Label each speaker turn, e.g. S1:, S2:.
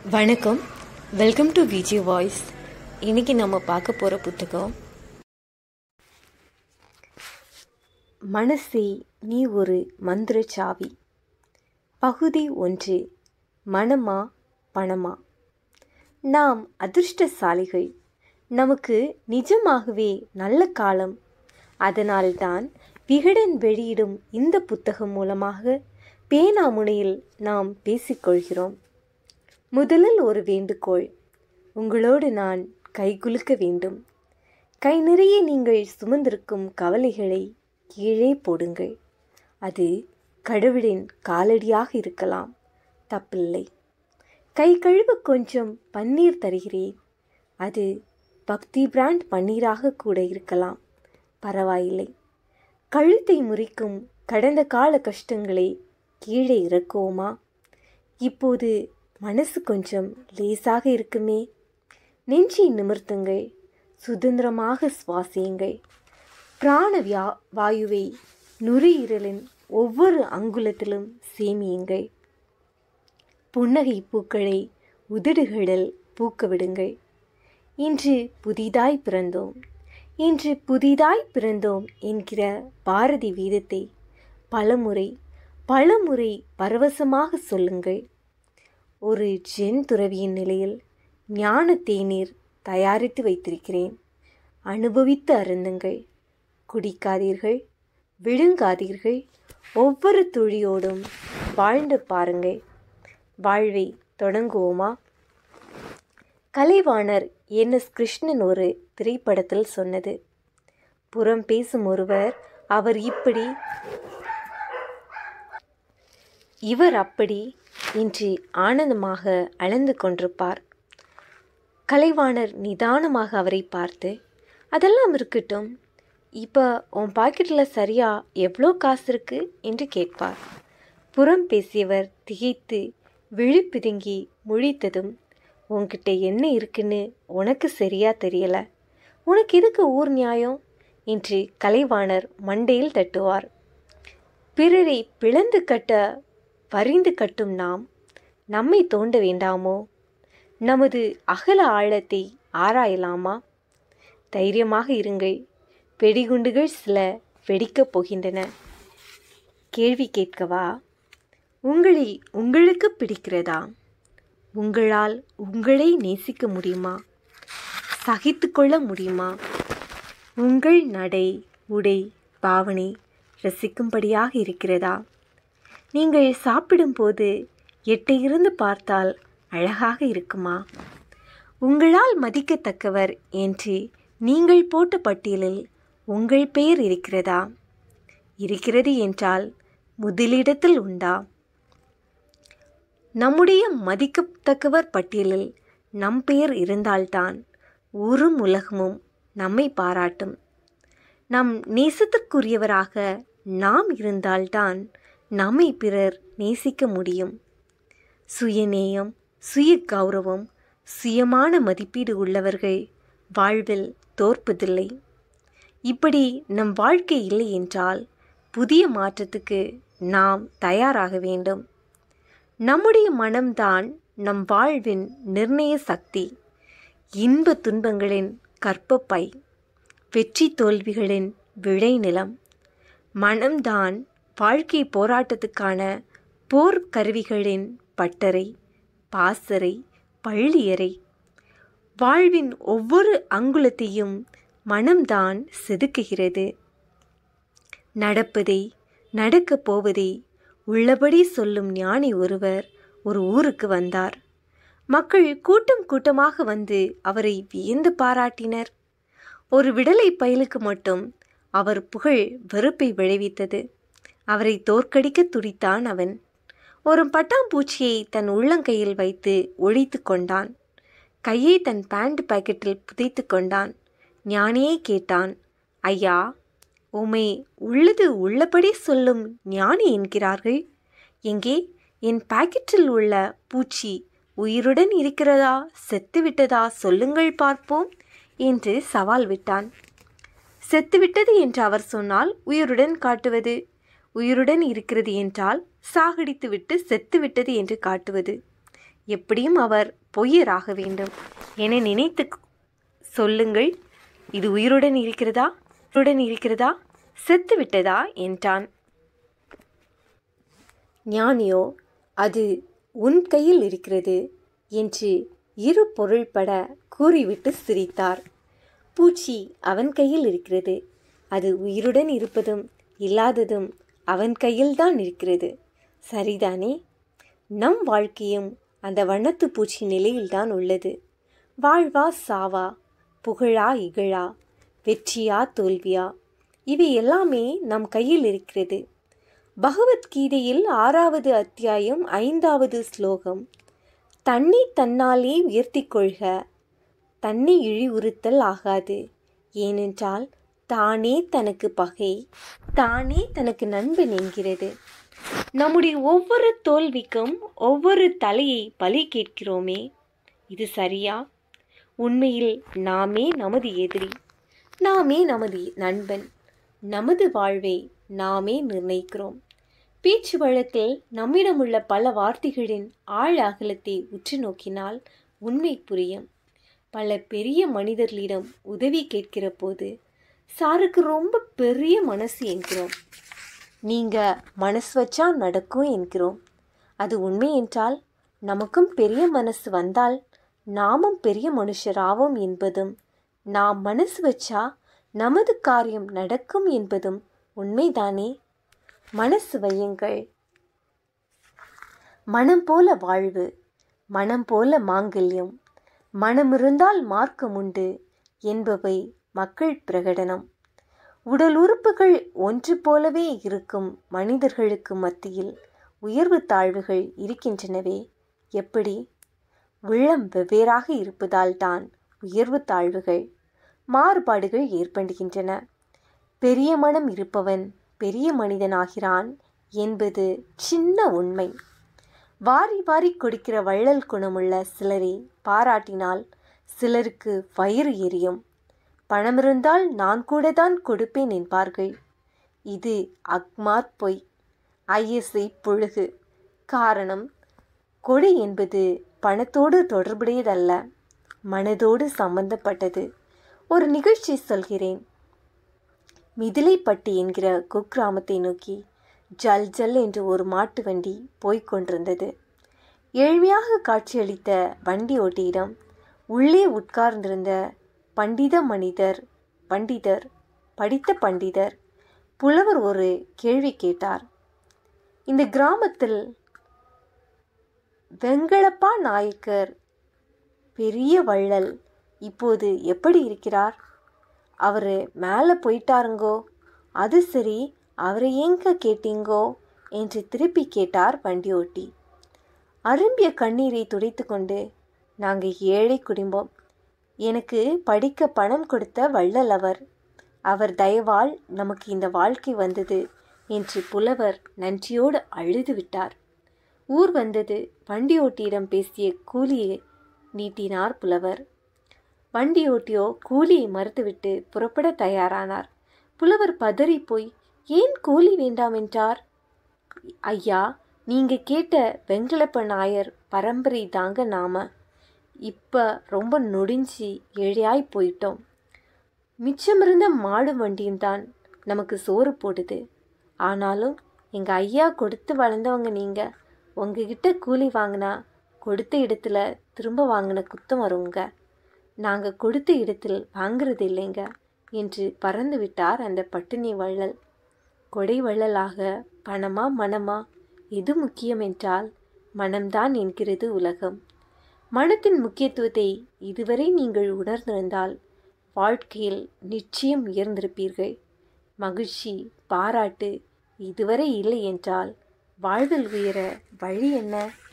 S1: வணக்கம் welcome to Viji voice இன்னைக்கு நம்ம பார்க்க போகிற புத்தகம் மனசே நீ ஒரு மந்திர சாவி பகுதி ஒன்று மனமா பணமா நாம் அதிர்ஷ்டசாலிகள் நமக்கு நிஜமாகவே நல்ல காலம் அதனால்தான் விகடன் வெளியிடும் இந்த புத்தகம் மூலமாக பேனாமுனையில் நாம் பேசிக்கொள்கிறோம் முதலில் ஒரு வேண்டுகோள் உங்களோடு நான் கைகுலுக்க வேண்டும் கை நிறைய நீங்கள் சுமந்திருக்கும் கவலைகளை கீழே போடுங்கள் அது கடவுளின் காலடியாக இருக்கலாம் தப்பில்லை கை கழுவ கொஞ்சம் பன்னீர் தருகிறேன் அது பக்தி பிராண்ட் பன்னீராக கூட இருக்கலாம் பரவாயில்லை கழுத்தை முறிக்கும் கடந்த கால கஷ்டங்களை கீழே இறக்குவோமா இப்போது மனசு கொஞ்சம் லேசாக இருக்குமே நெஞ்சை நிமிர்த்துங்கள் சுதந்திரமாக சுவாசியுங்கள் பிராண வியா வாயுவை நுரையீரலின் ஒவ்வொரு அங்குலத்திலும் சேமியுங்கள் புன்னகை பூக்களை உதடுகளில் பூக்க விடுங்கள் இன்று புதிதாய் பிறந்தோம் இன்று புதிதாய் பிறந்தோம் என்கிற பாரதி வீதத்தை பலமுறை பலமுறை பரவசமாக சொல்லுங்கள் ஒரு ஜென் துறவியின் நிலையில் ஞான தேநீர் தயாரித்து வைத்திருக்கிறேன் அனுபவித்து அருந்துங்கள் குடிக்காதீர்கள் விழுங்காதீர்கள் ஒவ்வொரு துளியோடும் வாழ்ந்து பாருங்கள் வாழ்வை தொடங்குவோமா கலைவாணர் என் எஸ் கிருஷ்ணன் ஒரு திரைப்படத்தில் சொன்னது புறம் பேசும் ஒருவர் அவர் இப்படி இவர் அப்படி இன்று ஆனந்தமாக அளந்து கொண்டிருப்பார் கலைவாணர் நிதானமாக அவரை பார்த்து அதெல்லாம் இருக்கட்டும் இப்போ உன் பாக்கெட்டில் சரியா எவ்வளோ காசு இருக்கு என்று கேட்பார் புறம் பேசியவர் திகைத்து விழிப்பிதுங்கி முழித்ததும் உன்கிட்ட என்ன இருக்குன்னு உனக்கு சரியா தெரியல உனக்கு எதுக்கு ஊர் நியாயம் என்று கலைவாணர் மண்டையில் தட்டுவார் பிறரை பிளந்து கட்ட வரிந்து கட்டும் நாம் நம்மை தோண்ட வேண்டாமோ நமது அகல ஆழத்தை ஆராயலாமா தைரியமாக இருங்கள் வெடிகுண்டுகள் சில வெடிக்கப் போகின்றன கேள்வி கேட்கவா உங்களை உங்களுக்கு பிடிக்கிறதா உங்களால் உங்களை நேசிக்க முடியுமா சகித்து கொள்ள முடியுமா உங்கள் நடை உடை பாவனை ரசிக்கும்படியாக இருக்கிறதா நீங்கள் சாப்பிடும்போது எட்டையிருந்து பார்த்தால் அழகாக இருக்குமா உங்களால் மதிக்கத்தக்கவர் என்று நீங்கள் போட்ட பட்டியலில் உங்கள் பெயர் இருக்கிறதா இருக்கிறது என்றால் முதலிடத்தில் உண்டா நம்முடைய மதிக்கத்தக்கவர் பட்டியலில் நம் பெயர் இருந்தால்தான் ஊரும் உலகமும் நம்மை பாராட்டும் நம் நேசத்திற்குரியவராக நாம் இருந்தால்தான் நம்மை பிறர் நேசிக்க முடியும் சுயநேயம் சுய கௌரவம் சுயமான மதிப்பீடு உள்ளவர்கள் வாழ்வில் தோற்பதில்லை இப்படி நம் வாழ்க்கை இல்லை என்றால் புதிய மாற்றத்துக்கு நாம் தயாராக வேண்டும் நம்முடைய மனம்தான் நம் வாழ்வின் நிர்ணய சக்தி இன்ப துன்பங்களின் கற்பப்பை வெற்றி தோல்விகளின் விளைநிலம் மனம்தான் வாழ்க்கை போராட்டத்துக்கான போர் கருவிகளின் பட்டறை பாசறை பள்ளியறை வாழ்வின் ஒவ்வொரு அங்குலத்தையும் மனம்தான் செதுக்குகிறது நடப்பதை நடக்கப் போவதை உள்ளபடி சொல்லும் ஞானி ஒருவர் ஒரு ஊருக்கு வந்தார் மக்கள் கூட்டம் கூட்டமாக வந்து அவரை வியந்து பாராட்டினர் ஒரு விடலை பயலுக்கு மட்டும் அவர் புகழ் வெறுப்பை விளைவித்தது அவரை தோற்கடிக்க துடித்தான் அவன் ஒரு பட்டாம்பூச்சியை தன் உள்ளங்கையில் வைத்து ஒழித்து கொண்டான் கையை தன் பேண்ட் பாக்கெட்டில் புதைத்து கொண்டான் ஞானியை கேட்டான் ஐயா உமை உள்ளது உள்ளபடி சொல்லும் ஞானி என்கிறார்கள் எங்கே என் பாக்கெட்டில் உள்ள பூச்சி உயிருடன் இருக்கிறதா செத்துவிட்டதா சொல்லுங்கள் பார்ப்போம் என்று சவால் விட்டான் செத்துவிட்டது என்று அவர் சொன்னால் உயிருடன் காட்டுவது உயிருடன் இருக்கிறது என்றால் சாகடித்துவிட்டு செத்துவிட்டது என்று காட்டுவது எப்படியும் அவர் பொய்யராக வேண்டும் என நினைத்து சொல்லுங்கள் இது உயிருடன் இருக்கிறதா உயிருடன் இருக்கிறதா செத்து விட்டதா என்றான் ஞானியோ அது உன் கையில் இருக்கிறது என்று இரு பொருள்பட கூறிவிட்டு சிரித்தார் பூச்சி அவன் கையில் இருக்கிறது அது உயிருடன் இருப்பதும் இல்லாததும் அவன் கையில்தான் இருக்கிறது சரிதானே நம் வாழ்க்கையும் அந்த வண்ணத்து பூச்சி நிலையில்தான் உள்ளது வாழ்வா சாவா புகழா இகழா வெற்றியா தோல்வியா இவை எல்லாமே நம் கையில் இருக்கிறது பகவத்கீதையில் ஆறாவது அத்தியாயம் ஐந்தாவது ஸ்லோகம் தன்னை தன்னாலே உயர்த்திக் கொள்க தன்னை இழிவுறுத்தல் ஆகாது ஏனென்றால் தானே தனக்கு பகை தானே தனக்கு நண்பன் என்கிறது நம்முடைய ஒவ்வொரு தோல்விக்கும் ஒவ்வொரு தலையை பலி கேட்கிறோமே இது சரியா உண்மையில் நாமே நமது எதிரி நாமே நமது நண்பன் நமது வாழ்வை நாமே நிர்ணயிக்கிறோம் பேச்சு வழக்கில் நம்மிடமுள்ள பல வார்த்தைகளின் ஆழ் அகலத்தை உற்று நோக்கினால் உண்மை புரியும் பல பெரிய மனிதர்களிடம் உதவி கேட்கிற போது சாருக்கு ரொம்ப பெரிய மனசு என்கிறோம் நீங்க மனசு வச்சா நடக்கும் என்கிறோம் அது உண்மை என்றால் நமக்கும் பெரிய மனசு வந்தால் நாமும் பெரிய மனுஷராவோம் என்பதும் நாம் மனசு வச்சா நமது காரியம் நடக்கும் என்பதும் உண்மைதானே மனசு வையுங்கள் மனம் போல வாழ்வு மனம் போல மாங்கல்யம் மனமிருந்தால் மார்க்கம் உண்டு என்பவை மக்கள் பிரகடனம் உடல் உறுப்புகள் ஒன்று போலவே இருக்கும் மனிதர்களுக்கு மத்தியில் உயர்வு தாழ்வுகள் இருக்கின்றனவே எப்படி உள்ளம் வெவ்வேறாக இருப்பதால் தான் உயர்வு தாழ்வுகள் மாறுபாடுகள் ஏற்படுகின்றன பெரிய மனம் இருப்பவன் பெரிய மனிதனாகிறான் என்பது சின்ன உண்மை வாரி வாரி கொடுக்கிற வள்ளல் குணமுள்ள சிலரை பாராட்டினால் சிலருக்கு வயிறு எரியும் பணமிருந்தால் நான் கூட தான் கொடுப்பேன் என்பார்கள் இது அக்மார் பொய் ஐஎஸ்ஐ புழுகு காரணம் கொடை என்பது பணத்தோடு தொடர்புடையதல்ல மனதோடு சம்பந்தப்பட்டது ஒரு நிகழ்ச்சி சொல்கிறேன் மிதிலைப்பட்டி என்கிற குக்கிராமத்தை நோக்கி ஜல் ஜல் என்று ஒரு மாட்டு வண்டி போய்க் கொண்டிருந்தது ஏழ்மையாக காட்சியளித்த வண்டி ஓட்டியிடம் உள்ளே உட்கார்ந்திருந்த பண்டித மனிதர் பண்டிதர் படித்த பண்டிதர் புலவர் ஒரு கேள்வி கேட்டார் இந்த கிராமத்தில் வெங்கடப்பா நாயக்கர் பெரிய வள்ளல் இப்போது எப்படி இருக்கிறார் அவர் மேலே போயிட்டாருங்கோ அது சரி அவரை ஏங்க கேட்டீங்கோ என்று திருப்பி கேட்டார் வண்டி ஓட்டி அரும்பிய கண்ணீரை துடைத்து கொண்டு நாங்கள் ஏழை குடும்பம் எனக்கு படிக்க பணம் கொடுத்த வள்ளல் அவர் அவர் தயவால் நமக்கு இந்த வாழ்க்கை வந்தது என்று புலவர் நன்றியோடு அழுது விட்டார் ஊர் வந்தது வண்டி ஓட்டியிடம் பேசிய கூலியை நீட்டினார் புலவர் வண்டி ஓட்டியோ கூலியை மறுத்துவிட்டு புறப்பட தயாரானார் புலவர் பதறி போய் ஏன் கூலி வேண்டாம் என்றார் ஐயா நீங்க கேட்ட வெங்கலப்ப நாயர் பரம்பரை தாங்க நாம இப்ப ரொம்ப நொடிஞ்சி ஏழையாய் போயிட்டோம் மிச்சமிருந்த மாடு வண்டியும் தான் நமக்கு சோறு போடுது ஆனாலும் எங்க ஐயா கொடுத்து வளர்ந்தவங்க நீங்க உங்ககிட்ட கூலி வாங்கினா கொடுத்த இடத்துல திரும்ப வாங்கின குத்தம் வருங்க நாங்கள் கொடுத்த இடத்தில் வாங்குறது இல்லைங்க என்று பறந்து விட்டார் அந்த பட்டினி வள்ளல் கொடை வள்ளலாக பணமா மனமா எது முக்கியம் என்றால் மனம்தான் என்கிறது உலகம் மனத்தின் முக்கியத்துவத்தை இதுவரை நீங்கள் உணர்ந்திருந்தால் வாழ்க்கையில் நிச்சயம் உயர்ந்திருப்பீர்கள் மகிழ்ச்சி பாராட்டு இதுவரை இல்லை என்றால் வாழ்வில் உயர வழி என்ன